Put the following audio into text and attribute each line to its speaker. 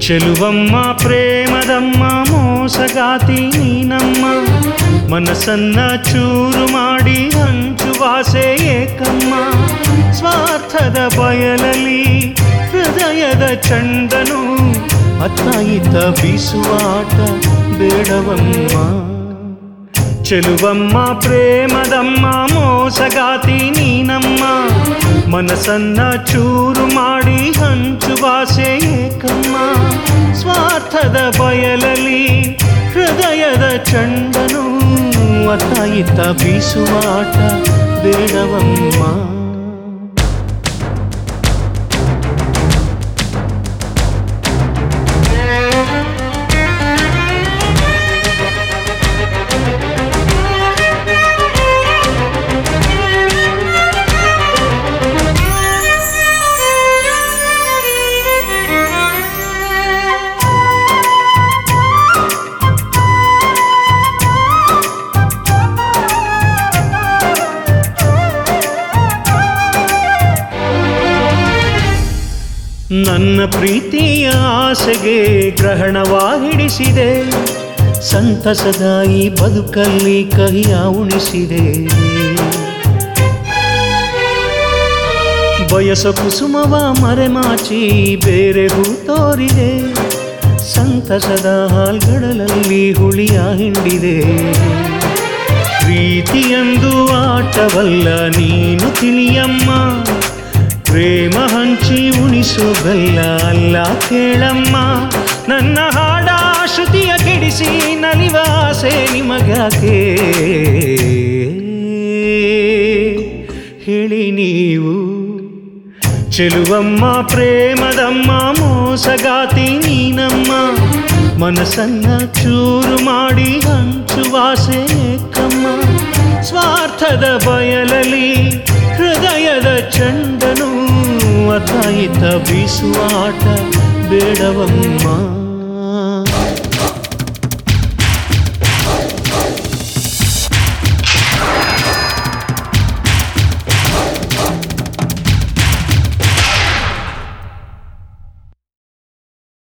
Speaker 1: ಚೆಲುವಮ್ಮ ಪ್ರೇಮದಮ್ಮ ಮೋಸಗಾತಿ ನೀನಮ್ಮ ಮನಸ್ಸನ್ನ ಚೂರು ಮಾಡಿ ಹಂಚುವಾಸೆ ಏಕಮ್ಮ ಸ್ವಾರ್ಥದ ಬಯಲಲ್ಲಿ ಹೃದಯದ ಚಂಡನು ಅತ್ತ ಇತ್ತ ಬೀಸುವಾಟ ಬೇಡವಮ್ಮ ಚೆಲುವಮ್ಮ ಪ್ರೇಮದಮ್ಮ ಮೋಸಗಾತಿ ನೀನಮ್ಮ ಮನಸ್ಸನ್ನ ಚೂರು ಮಾಡಿ ಹಂಚುವಾಸೆ ಏಕಮ್ಮ ಸ್ವಾರ್ಥದ ಬಯಲಲ್ಲಿ ಹೃದಯದ ಚಂಡನು ಅತ್ತ ಇತ್ತ ಬೀಸುವಾಟ ಬೇಡವಮ್ಮ ನನ್ನ ಪ್ರೀತಿಯ ಆಸೆಗೆ ಗ್ರಹಣವಾಗಿಡಿಸಿದೆ ಸಂತಸದ ಈ ಬದುಕಲ್ಲಿ ಕಹಿಯ ಉಣಿಸಿದೆ ಬಯಸ ಕುಸುಮವ ಮರೆಮಾಚಿ ಬೇರೆ ಹೂ ತೋರಿದೆ ಸಂತಸದ ಹಾಲ್ಗಡಲಲ್ಲಿ ಹುಳಿಯ ಹಿಂಡಿದೆ ಪ್ರೀತಿಯಂದು ಆಟವಲ್ಲ ನೀನು ತಿಳಿಯಮ್ಮ ಪ್ರೇಮ ಹಂಚಿ ಉಣಿಸೋ ಬೆಲ್ಲ ಅಲ್ಲ ಕೇಳಮ್ಮ ನನ್ನ ಹಾಡ ಶ್ರುತಿಯ ಕೆಡಿಸಿ ನಲಿವ ಆಸೆ ನಿಮಗಾಕೆ ಹೇಳಿ ನೀವು ಚೆಲುವಮ್ಮ ಪ್ರೇಮದಮ್ಮ ಮೋಸಗಾತಿ ನೀನಮ್ಮ ಮನಸ್ಸನ್ನ ಚೂರು ಮಾಡಿ ಹಂಚುವಾಸೆ ಕಮ್ಮ ಸ್ವಾರ್ಥದ ಬಯಲಲ್ಲಿ ಹೃದಯದ ಚಂಡನು ಅತ ಇತ ಬೀಸುವಾಟ ಬೇಡವಮ್ಮ